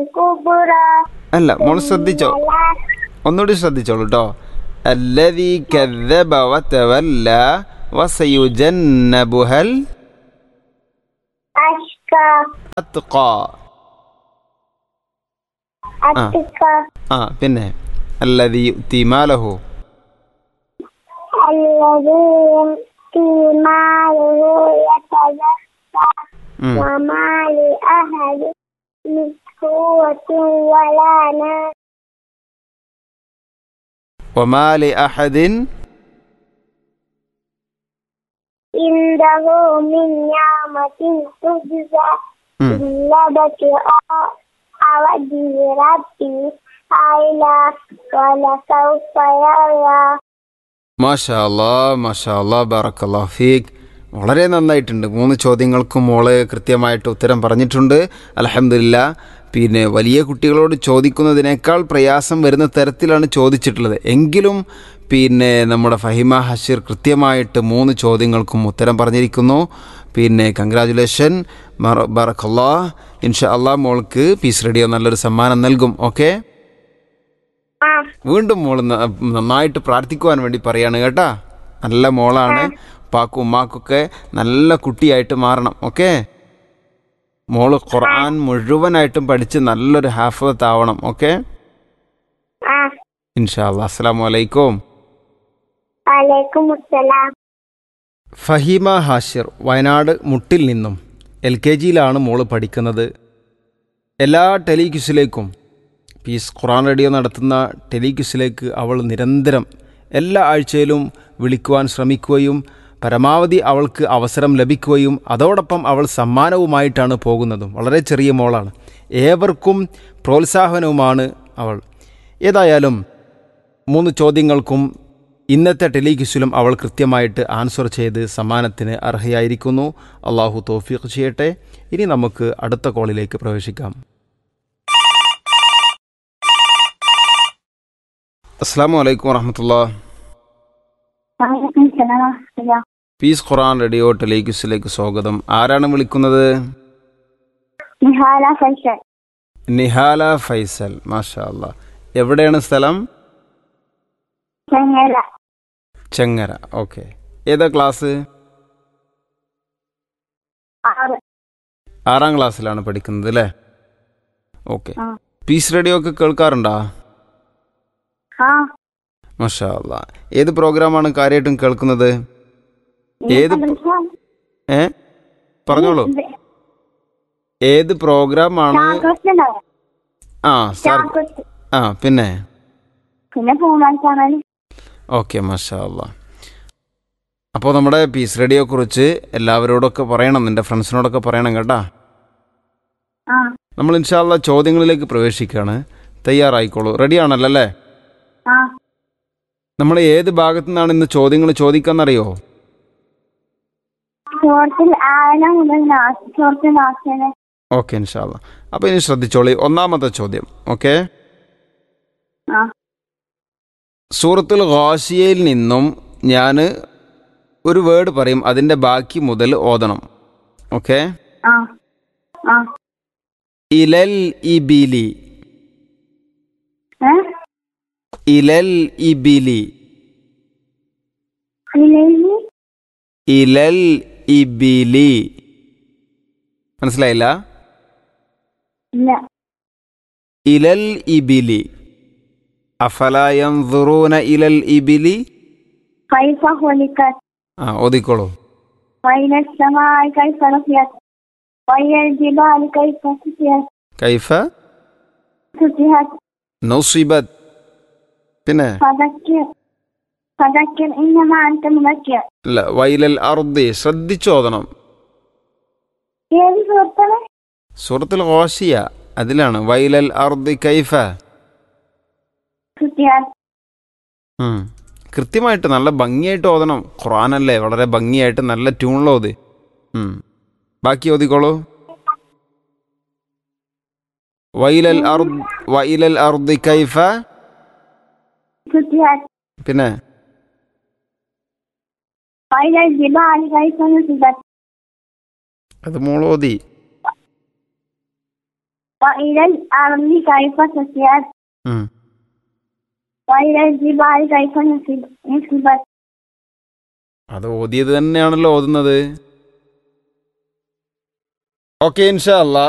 الكبرى അല്ല മോൾ ശ്രദ്ധിച്ചോ ولا ഒന്നുകൂടി ശ്രദ്ധിച്ചോളൂ കേട്ടോ الذي كذب وتولى وسيجنبها أشقى الأتقى أتقى ആ പിന്നെ الذي يؤتي ماله الذي يؤتي ماله يتزكى ഉം. وما لأحد من قوة ولا ناصر وما لأحد عنده من نعمة تجزى ഉം. إلا ابتغاء وجه ربي أعلى ولسوف يرى മാഷാ അല്ലാ മാഷാ അല്ലാ ബാറക്കല്ലാ ഫീഖ് വളരെ നന്നായിട്ടുണ്ട് മൂന്ന് ചോദ്യങ്ങൾക്കും മോള് കൃത്യമായിട്ട് ഉത്തരം പറഞ്ഞിട്ടുണ്ട് അലഹമില്ല പിന്നെ വലിയ കുട്ടികളോട് ചോദിക്കുന്നതിനേക്കാൾ പ്രയാസം വരുന്ന തരത്തിലാണ് ചോദിച്ചിട്ടുള്ളത് എങ്കിലും പിന്നെ നമ്മുടെ ഫഹിമ ഹഷീർ കൃത്യമായിട്ട് മൂന്ന് ചോദ്യങ്ങൾക്കും ഉത്തരം പറഞ്ഞിരിക്കുന്നു പിന്നെ കൺഗ്രാജുലേഷൻ ബറക്കല്ലാ ഇൻഷാ അല്ലാ മോൾക്ക് പീസ് റേഡിയോ നല്ലൊരു സമ്മാനം നൽകും ഓക്കെ ആ വീണ്ടും മോള് ന- നന്നായിട്ട് പ്രാർത്ഥിക്കുവാൻ വേണ്ടി പറയാണ് കേട്ടാ നല്ല മോളാണ് ഉപ്പാക്കും ഉമ്മാക്കൊക്കെ നല്ല കുട്ടിയായിട്ട് മാറണം ഓക്കെ മോള് ഖുർആൻ മുഴുവനായിട്ടും പഠിച്ച് നല്ലൊരു ഹാഫത്ത് ആവണം ഓക്കെ ആ ഇൻഷാ അല്ലാ അസ്സലാമു അലൈക്കും വലൈക്കും അസ്സലാം ഫഹീമ ഹാഷിർ വയനാട് മുട്ടിൽ നിന്നും എൽ കെ ജിയിലാണ് മോള് പഠിക്കുന്നത് എല്ലാ ടെലിക്യൂസിലേക്കും പീസ് ഖുറാൻ റേഡിയോ നടത്തുന്ന ടെലിക്യൂസിലേക്ക് അവൾ നിരന്തരം എല്ലാ ആഴ്ചയിലും വിളിക്കുവാൻ ശ്രമിക്കുകയും പരമാവധി അവൾക്ക് അവസരം ലഭിക്കുകയും അതോടൊപ്പം അവൾ സമ്മാനവുമായിട്ടാണ് പോകുന്നതും വളരെ ചെറിയ മോളാണ് ഏവർക്കും പ്രോത്സാഹനവുമാണ് അവൾ ഏതായാലും മൂന്ന് ചോദ്യങ്ങൾക്കും ഇന്നത്തെ ടെലിക്യൂസിലും അവൾ കൃത്യമായിട്ട് ആൻസർ ചെയ്ത് സമ്മാനത്തിന് അർഹയായിരിക്കുന്നു അള്ളാഹു തോഫീഖ് ചെയ്യട്ടെ ഇനി നമുക്ക് അടുത്ത കോളിലേക്ക് പ്രവേശിക്കാം അസ്സാം വലൈക്കും വറഹമത്തുള്ള വലൈക്കും സലാം വറഹ്മത്തുള്ളാ. പീസ് ഖുറാൻ റേഡിയോ ടെലിക്യൂസിലേക്ക് സ്വാഗതം ആരാണ് വിളിക്കുന്നത് നിഹാല ഫൈസൽ നിഹാല ഫൈസൽ മാഷാ അല്ലാ എവിടെയാണ് സ്ഥലം ചെങ്ങല ചെങ്ങര ഓക്കെ ഏതാ ക്ലാസ് ആറ് ആറാം ക്ലാസ്സിലാണ് പഠിക്കുന്നത് അല്ലേ ഓക്കെ ആ. പീസ് റേഡിയോ ഒക്കെ കേൾക്കാറുണ്ടോ ആ മഷാ അല്ലാ ഏത് പ്രോഗ്രാമാണ് കാര്യമായിട്ടും കേൾക്കുന്നത് ഏത് പ്ര- ഏ പറഞ്ഞോളൂ ഏത് പ്രോഗ്രാമാണ് ചാക്കോട്ടുണ്ടാവും ആ സാർ ചാക്കോട്ട് ആ പിന്നെ പിന്നെ പൂമാൻ ചാനൽ ഓക്കെ മഷാ അല്ലാ അപ്പോൾ നമ്മുടെ പീസ് റേഡിയോ കുറിച്ച് എല്ലാവരോടൊക്കെ പറയണം നിന്റെ ഫ്രണ്ട്സിനോടൊക്കെ പറയണം കേട്ടാ ആ നമ്മൾ ഇൻഷാല്ല ചോദ്യങ്ങളിലേക്ക് പ്രവേശിക്കുകയാണ് തയ്യാറായിക്കോളൂ റെഡിയാണല്ലോ അല്ലേ ആ നമ്മൾ ഏത് ഭാഗത്തു നിന്നാണ് ഇന്ന് ചോദ്യങ്ങൾ ചോദിക്കാന്നറിയോ ചോർത്തിൽ ആന മുതൽ നാസ് ചോർത്തിൽ നാശന ഓക്കെ ഇൻഷാല്ല അപ്പോൾ ഇനി ശ്രദ്ധിച്ചോളി ഒന്നാമത്തെ ചോദ്യം ഓക്കെ ആ സൂറത്തുൽ ഖാസിയയിൽ നിന്നും ഞാൻ ഒരു വേർഡ് പറയും അതിൻ്റെ ബാക്കി മുതൽ ഓതണം ഓക്കെ ആ ആ ഇലൽ ഇബിലി ഏ ഇലൽ ഇബിലി ഇല്ലെങ്കിൽ ഇലൽ ഇബിലി മനസ്സിലായില്ല ഇല്ല ഇലൽ ഇബിലി അഫലായം ഇലൽ ഇബിലി കൈഫ ഹൊലിക്കത്ത് ആ ഓതിക്കോളൂ وإلى السماء كيف رفعت وإلى الجبال كيف سطحت കൈഫ سطحت നൗസിബത്ത് പിന്നെ فذكر فذكر إنما أنت مذكر അല്ല വൈലൽ അർദി ശ്രദ്ധിച്ചോതണം ഏത് സുഹൃത്താണ് സൂറത്തുൽ ഖാസിയ അതിലാണ് വൈലൽ അർദി കൈഫ سطحت ഉം. കൃത്യമായിട്ട് നല്ല ഭംഗിയായിട്ട് ഓതണം ഖുറാനല്ലേ വളരെ ഭംഗിയായിട്ട് നല്ല ട്യൂണിലോത് ബാക്കി ഓതിക്കോളൂ വൈലൽ അർദ് വൈലൽ അർദി കൈഫ سطحت പിന്നെ وإلى الجبال كيف نصبت അത് മോളോതി وإلى الأرض كيف سطحت ഉം. وإلى الجبال كيف نصب- نصبت അത് ഓതിയത് തന്നെയാണല്ലോ ഓതുന്നത് ഓക്കെ ഇൻഷാ അല്ലാ